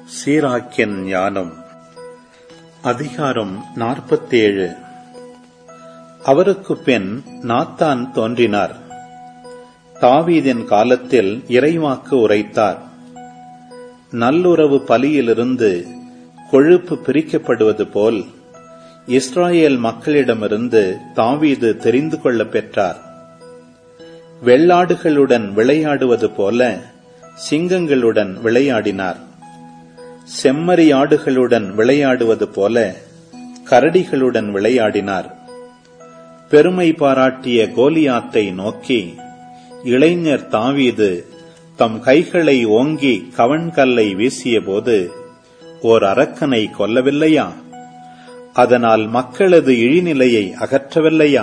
சீராக்கின் ஞானம் அதிகாரம் நாற்பத்தேழு அவருக்கு பின் நாத்தான் தோன்றினார் தாவீதின் காலத்தில் இறைவாக்கு உரைத்தார் நல்லுறவு பலியிலிருந்து கொழுப்பு பிரிக்கப்படுவது போல் இஸ்ராயேல் மக்களிடமிருந்து தாவீது தெரிந்து கொள்ள பெற்றார் வெள்ளாடுகளுடன் விளையாடுவது போல சிங்கங்களுடன் விளையாடினார் செம்மறியாடுகளுடன் விளையாடுவது போல கரடிகளுடன் விளையாடினார் பெருமை பாராட்டிய கோலியாத்தை நோக்கி இளைஞர் தாவீது தம் கைகளை ஓங்கி கவன்கல்லை வீசியபோது ஓர் அரக்கனை கொல்லவில்லையா அதனால் மக்களது இழிநிலையை அகற்றவில்லையா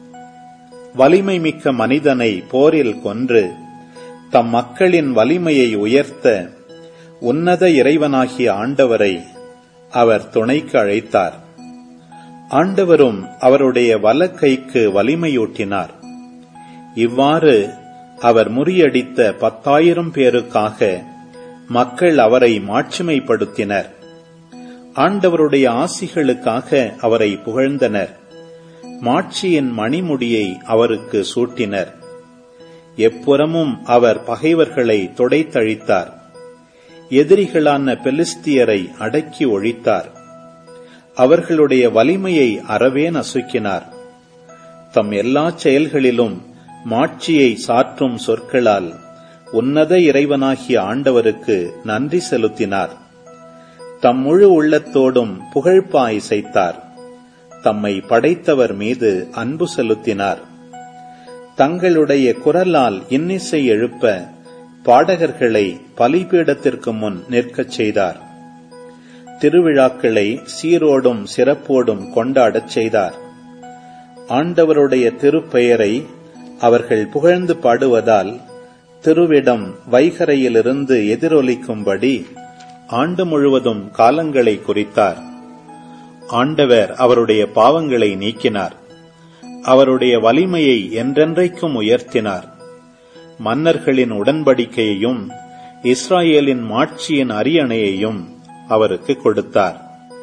வலிமை மிக்க மனிதனை போரில் கொன்று தம் மக்களின் வலிமையை உயர்த்த உன்னத இறைவனாகிய ஆண்டவரை அவர் துணைக்கு அழைத்தார் ஆண்டவரும் அவருடைய வலக்கைக்கு வலிமையூட்டினார் இவ்வாறு அவர் முறியடித்த பத்தாயிரம் பேருக்காக மக்கள் அவரை மாட்சிமைப்படுத்தினர் ஆண்டவருடைய ஆசிகளுக்காக அவரை புகழ்ந்தனர் மாட்சியின் மணிமுடியை அவருக்கு சூட்டினர் எப்புறமும் அவர் பகைவர்களை தொடைத்தழித்தார் எதிரிகளான பெலிஸ்தியரை அடக்கி ஒழித்தார் அவர்களுடைய வலிமையை அறவே நசுக்கினார் தம் எல்லா செயல்களிலும் மாட்சியை சாற்றும் சொற்களால் உன்னத இறைவனாகிய ஆண்டவருக்கு நன்றி செலுத்தினார் தம் முழு உள்ளத்தோடும் புகழ்பா இசைத்தார் தம்மை படைத்தவர் மீது அன்பு செலுத்தினார் தங்களுடைய குரலால் இன்னிசை எழுப்ப பாடகர்களை பலிபீடத்திற்கு முன் நிற்கச் செய்தார் திருவிழாக்களை சீரோடும் சிறப்போடும் கொண்டாடச் செய்தார் ஆண்டவருடைய திருப்பெயரை அவர்கள் புகழ்ந்து பாடுவதால் திருவிடம் வைகரையிலிருந்து எதிரொலிக்கும்படி ஆண்டு முழுவதும் காலங்களை குறித்தார் ஆண்டவர் அவருடைய பாவங்களை நீக்கினார் அவருடைய வலிமையை என்றென்றைக்கும் உயர்த்தினார் மன்னர்களின் உடன்படிக்கையையும் இஸ்ராயேலின் மாட்சியின் அரியணையையும் அவருக்கு கொடுத்தார்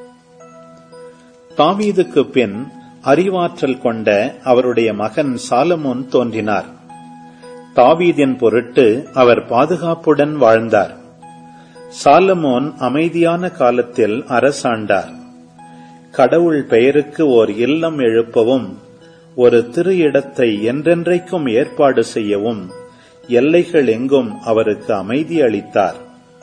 தாவீதுக்கு பின் அறிவாற்றல் கொண்ட அவருடைய மகன் சாலமோன் தோன்றினார் தாவீதின் பொருட்டு அவர் பாதுகாப்புடன் வாழ்ந்தார் சாலமோன் அமைதியான காலத்தில் அரசாண்டார் கடவுள் பெயருக்கு ஓர் இல்லம் எழுப்பவும் ஒரு திரு இடத்தை என்றென்றைக்கும் ஏற்பாடு செய்யவும் எல்லைகள் எங்கும் அவருக்கு அமைதி அளித்தார்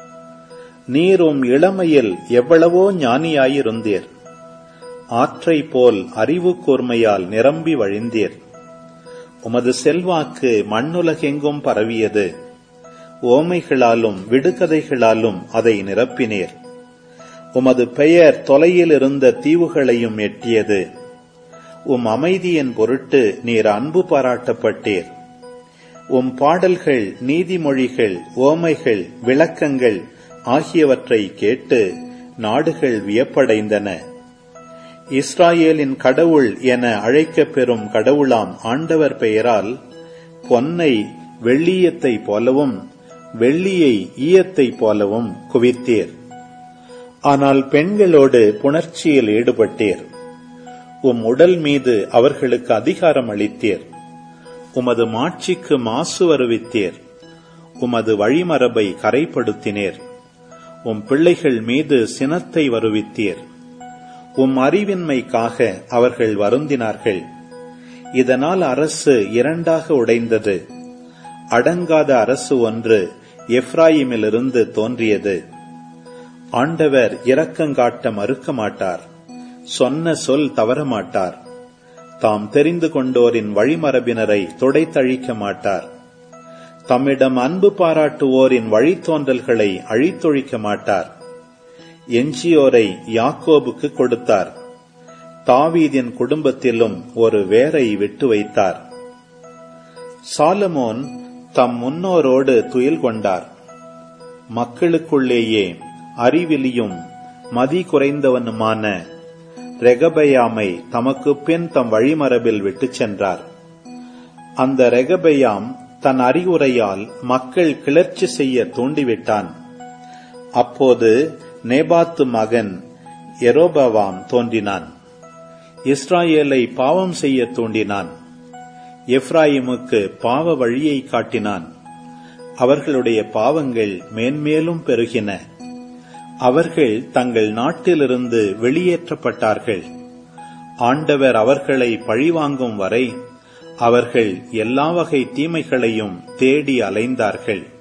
நீரும் இளமையில் எவ்வளவோ ஞானியாயிருந்தீர் ஆற்றை போல் அறிவு கூர்மையால் நிரம்பி வழிந்தீர் உமது செல்வாக்கு மண்ணுலகெங்கும் பரவியது ஓமைகளாலும் விடுகதைகளாலும் அதை நிரப்பினீர் உமது பெயர் தொலையில் இருந்த தீவுகளையும் எட்டியது உம் அமைதியின் பொருட்டு நீர் அன்பு பாராட்டப்பட்டீர் உம் பாடல்கள் நீதிமொழிகள் ஓமைகள் விளக்கங்கள் ஆகியவற்றை கேட்டு நாடுகள் வியப்படைந்தன இஸ்ராயேலின் கடவுள் என அழைக்கப் பெறும் கடவுளாம் ஆண்டவர் பெயரால் பொன்னை வெள்ளியத்தை போலவும் வெள்ளியை ஈயத்தை போலவும் குவித்தீர் ஆனால் பெண்களோடு புணர்ச்சியில் ஈடுபட்டீர் உம் உடல் மீது அவர்களுக்கு அதிகாரம் அளித்தீர் உமது மாட்சிக்கு மாசு வருவித்தீர் உமது வழிமரபை கரைப்படுத்தினீர் உம் பிள்ளைகள் மீது சினத்தை வருவித்தீர் உம் அறிவின்மைக்காக அவர்கள் வருந்தினார்கள் இதனால் அரசு இரண்டாக உடைந்தது அடங்காத அரசு ஒன்று எப்ராயிமிலிருந்து தோன்றியது ஆண்டவர் இரக்கங்காட்ட மறுக்க மாட்டார் சொன்ன சொல் தவறமாட்டார் தாம் தெரிந்து கொண்டோரின் வழிமரபினரை தொடைத்தழிக்க மாட்டார் தம்மிடம் அன்பு பாராட்டுவோரின் வழித்தோன்றல்களை அழித்தொழிக்க மாட்டார் எஞ்சியோரை யாக்கோபுக்கு கொடுத்தார் தாவீதின் குடும்பத்திலும் ஒரு வேரை விட்டு வைத்தார் சாலமோன் தம் முன்னோரோடு துயில் கொண்டார் மக்களுக்குள்ளேயே அறிவிலியும் மதி குறைந்தவனுமான ரெகபயாமை தமக்கு பின் தம் வழிமரபில் விட்டுச் சென்றார் அந்த ரெகபயாம் தன் அறிவுரையால் மக்கள் கிளர்ச்சி செய்ய தூண்டிவிட்டான் அப்போது நேபாத்து மகன் எரோபவாம் தோன்றினான் இஸ்ராயேலை பாவம் செய்ய தூண்டினான் எப்ராயிமுக்கு பாவ வழியை காட்டினான் அவர்களுடைய பாவங்கள் மேன்மேலும் பெருகின அவர்கள் தங்கள் நாட்டிலிருந்து வெளியேற்றப்பட்டார்கள் ஆண்டவர் அவர்களை பழிவாங்கும் வரை அவர்கள் எல்லா வகை தீமைகளையும் தேடி அலைந்தார்கள்